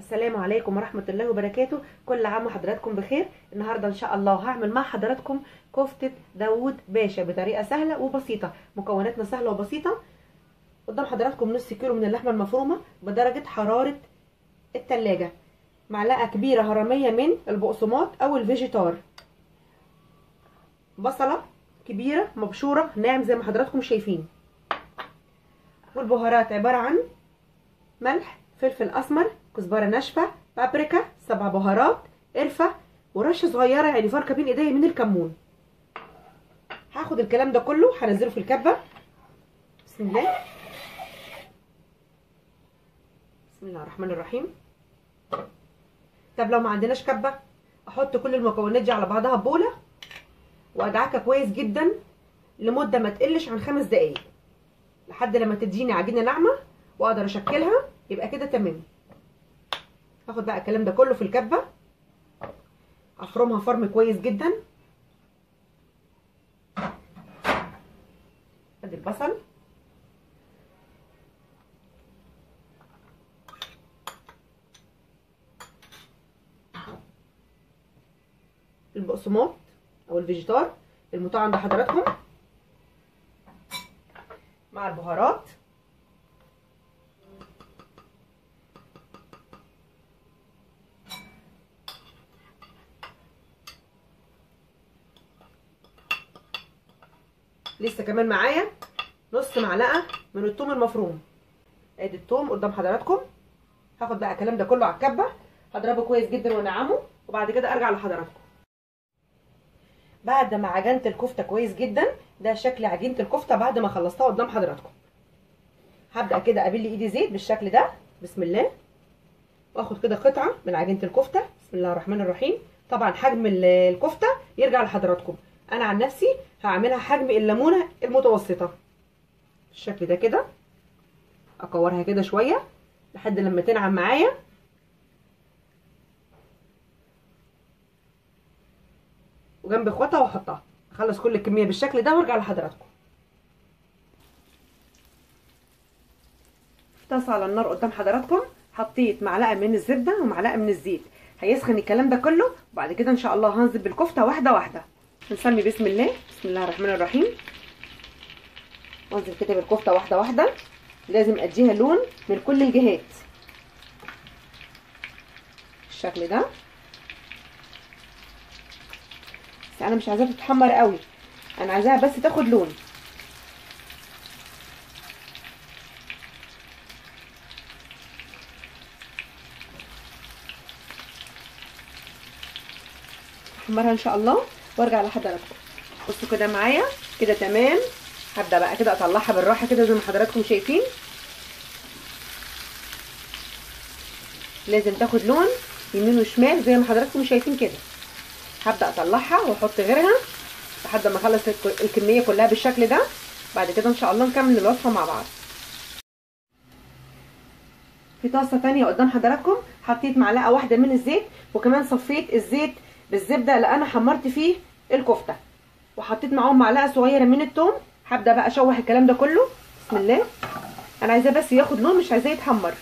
السلام عليكم ورحمة الله وبركاته كل عام وحضراتكم بخير النهاردة ان شاء الله هعمل مع حضراتكم كفتة داوود باشا بطريقة سهلة وبسيطة مكوناتنا سهلة وبسيطة قدام حضراتكم نص كيلو من اللحمة المفرومة بدرجة حرارة التلاجة معلقة كبيرة هرمية من البقسماط او الفيجيتار بصلة كبيرة مبشورة ناعم زي ما حضراتكم شايفين والبهارات عبارة عن ملح فلفل اسمر كزبره ناشفه بابريكا سبع بهارات قرفه ورشه صغيره يعني فركه بين ايديا من الكمون هاخد الكلام ده كله هنزله في الكبه بسم الله بسم الله الرحمن الرحيم طب لو ما عندناش كبه احط كل المكونات دي على بعضها بوله وادعكها كويس جدا لمده ما تقلش عن خمس دقايق لحد لما تديني عجينه ناعمه واقدر اشكلها يبقى كده تمام هاخد بقى الكلام ده كله في الكبه افرمها فرم كويس جدا ادي البصل البقسماط او الفيجيتار المطاع عند حضراتكم مع البهارات لسه كمان معايا نص معلقه من الثوم المفروم ادي الثوم قدام حضراتكم هاخد بقى الكلام ده كله على الكبه هضربه كويس جدا وانعمه وبعد كده ارجع لحضراتكم بعد ما عجنت الكفته كويس جدا ده شكل عجينه الكفته بعد ما خلصتها قدام حضراتكم هبدا كده ابل ايدي زيت بالشكل ده بسم الله واخد كده قطعه من عجينه الكفته بسم الله الرحمن الرحيم طبعا حجم الكفته يرجع لحضراتكم انا عن نفسي هعملها حجم الليمونه المتوسطه بالشكل ده كده اكورها كده شويه لحد لما تنعم معايا وجنب اخواتها واحطها اخلص كل الكميه بالشكل ده وارجع لحضراتكم طاسه على النار قدام حضراتكم حطيت معلقه من الزبده ومعلقه من الزيت هيسخن الكلام ده كله وبعد كده ان شاء الله هنزل بالكفته واحده واحده نسمي بسم الله بسم الله الرحمن الرحيم وانزل كده بالكفته واحده واحده لازم اديها لون من كل الجهات بالشكل ده بس انا مش عايزاها تتحمر قوي انا عايزاها بس تاخد لون احمرها ان شاء الله وارجع لحضراتكم بصوا كده معايا كده تمام هبدا بقى كده اطلعها بالراحه كده زي ما حضراتكم شايفين لازم تاخد لون يمين وشمال زي ما حضراتكم شايفين كده هبدا اطلعها واحط غيرها لحد ما اخلص الكميه كلها بالشكل ده بعد كده ان شاء الله نكمل الوصفه مع بعض في طاسه ثانيه قدام حضراتكم حطيت معلقه واحده من الزيت وكمان صفيت الزيت بالزبده اللي انا حمرت فيه الكفته وحطيت معاهم معلقه صغيره من الثوم هبدا بقى اشوح الكلام ده كله بسم الله انا عايزاه بس ياخد لون مش عايزاه يتحمر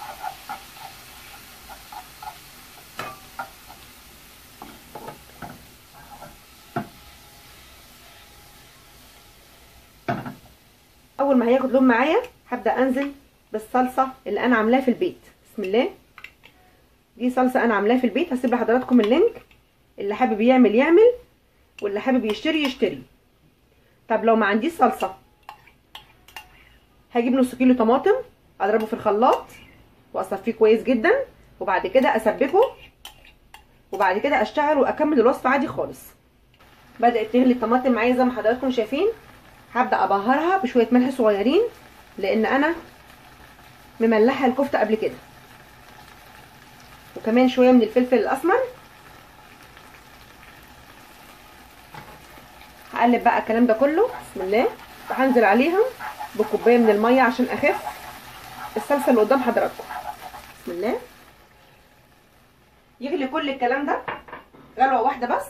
اول ما هياخد لون معايا هبدا انزل بالصلصه اللي انا عاملاها في البيت بسم الله دي صلصه انا عاملاها في البيت هسيب لحضراتكم اللينك اللي حابب يعمل يعمل واللي حابب يشتري يشتري طب لو ما عنديش صلصه هجيب نص كيلو طماطم اضربه في الخلاط واصفيه كويس جدا وبعد كده اسبكه وبعد كده اشتغل واكمل الوصفه عادي خالص بدات تغلي الطماطم معايا زي ما حضراتكم شايفين هبدا ابهرها بشويه ملح صغيرين لان انا مملحه الكفته قبل كده وكمان شويه من الفلفل الاسمر هقلب بقى الكلام ده كله بسم الله وهنزل عليها بكوبايه من الميه عشان اخف الصلصه اللي قدام حضراتكم بسم الله يغلي كل الكلام ده غلوه واحده بس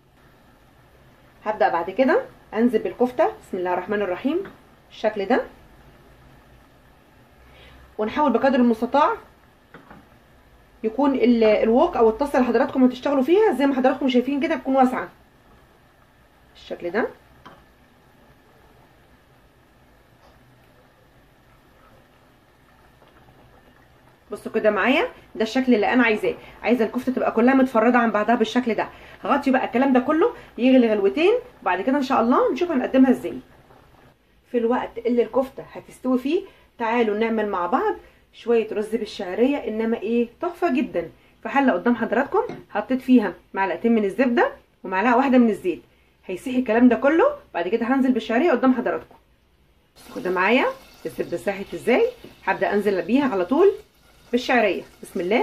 هبدا بعد كده انزل بالكفته بسم الله الرحمن الرحيم بالشكل ده ونحاول بقدر المستطاع يكون ال- الوok او الطاسه اللي حضراتكم هتشتغلوا فيها زي ما حضراتكم شايفين كده تكون واسعه بالشكل ده بصوا كده معايا ده الشكل اللي انا عايزاه عايزه الكفته تبقى كلها متفرده عن بعضها بالشكل ده هغطي بقى الكلام ده كله يغلي غلوتين وبعد كده ان شاء الله نشوف هنقدمها ازاي في الوقت اللي الكفته هتستوي فيه تعالوا نعمل مع بعض شويه رز بالشعريه انما ايه تحفه جدا في حله قدام حضراتكم حطيت فيها معلقتين من الزبده ومعلقه واحده من الزيت هيسيح الكلام ده كله بعد كده هنزل بالشعريه قدام حضراتكم بصوا كده معايا الزبده ساحت ازاي هبدا انزل بيها على طول بالشعريه بسم الله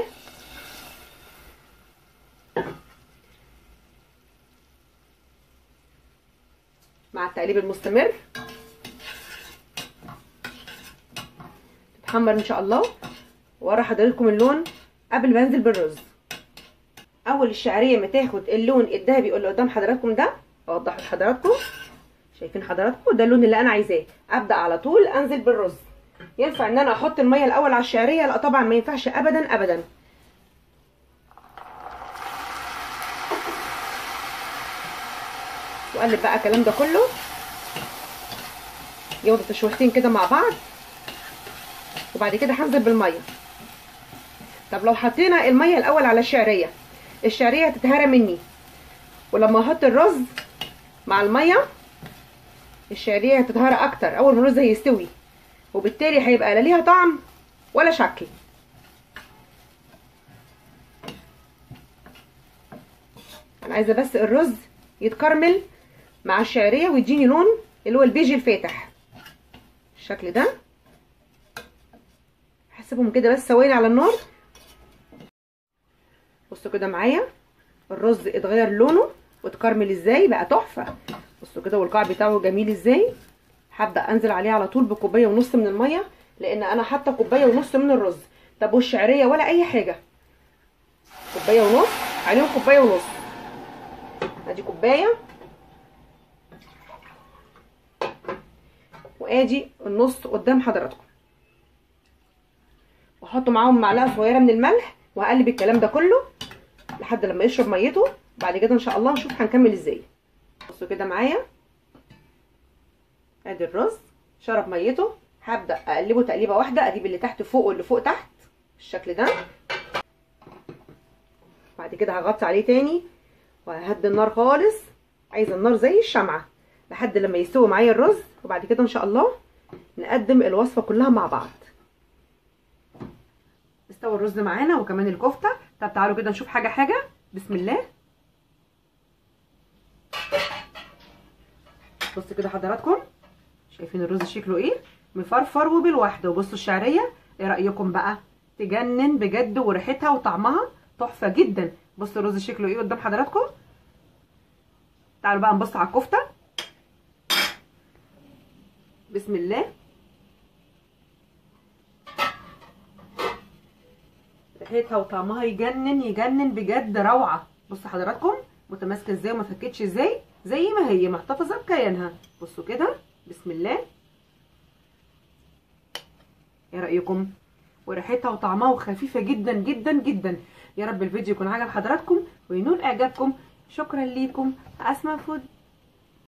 مع التقليب المستمر تتحمر ان شاء الله ورا حضراتكم اللون قبل ما انزل بالرز اول الشعريه ما تاخد اللون الذهبي اللي قدام حضراتكم ده اوضحه لحضراتكم شايفين حضراتكم ده اللون اللي انا عايزاه ابدا على طول انزل بالرز ينفع ان انا احط الميه الاول على الشعريه لا طبعا ما ينفعش ابدا ابدا واقلب بقى الكلام ده كله ياخدوا تشويحتين كده مع بعض وبعد كده هنزل بالميه طب لو حطينا الميه الاول على الشعريه الشعريه هتتهرى مني ولما احط الرز مع الميه الشعريه هتتهرى اكتر اول ما الرز هيستوي وبالتالي هيبقى لا ليها طعم ولا شكل انا عايزه بس الرز يتكرمل مع الشعريه ويديني لون اللي هو البيج الفاتح الشكل ده هسيبهم كده بس ثواني على النار بصوا كده معايا الرز اتغير لونه واتكرمل ازاي بقى تحفه بصوا كده والقاع بتاعه جميل ازاي هبدا انزل عليه على طول بكوبايه ونص من الميه لان انا حاطه كوبايه ونص من الرز طب والشعريه ولا اي حاجه كوبايه ونص عليهم كوبايه ونص ادي كوبايه وادي النص قدام حضراتكم واحط معاهم معلقه صغيره من الملح وهقلب الكلام ده كله لحد لما يشرب ميته بعد كده ان شاء الله نشوف هنكمل ازاي بصوا كده معايا ادي الرز شرب ميته هبدا اقلبه تقليبه واحده اجيب اللي تحت فوق واللي فوق تحت بالشكل ده بعد كده هغطي عليه تاني وههدي النار خالص عايزه النار زي الشمعه لحد لما يستوي معايا الرز وبعد كده ان شاء الله نقدم الوصفه كلها مع بعض استوى الرز معانا وكمان الكفته طب تعالوا كده نشوف حاجه حاجه بسم الله بصوا كده حضراتكم شايفين الرز شكله ايه مفرفر وبالواحده وبصوا الشعريه ايه رايكم بقى تجنن بجد وريحتها وطعمها تحفه جدا بصوا الرز شكله ايه قدام حضراتكم تعالوا بقى نبص على الكفته بسم الله ريحتها وطعمها يجنن يجنن بجد روعه بصوا حضراتكم متماسكه ازاي وما فكتش ازاي زي ما هي محتفظه بكيانها بصوا كده بسم الله ايه رايكم وريحتها وطعمها خفيفه جدا جدا جدا يا رب الفيديو يكون عجب حضراتكم وينول اعجابكم شكرا ليكم اسماء فود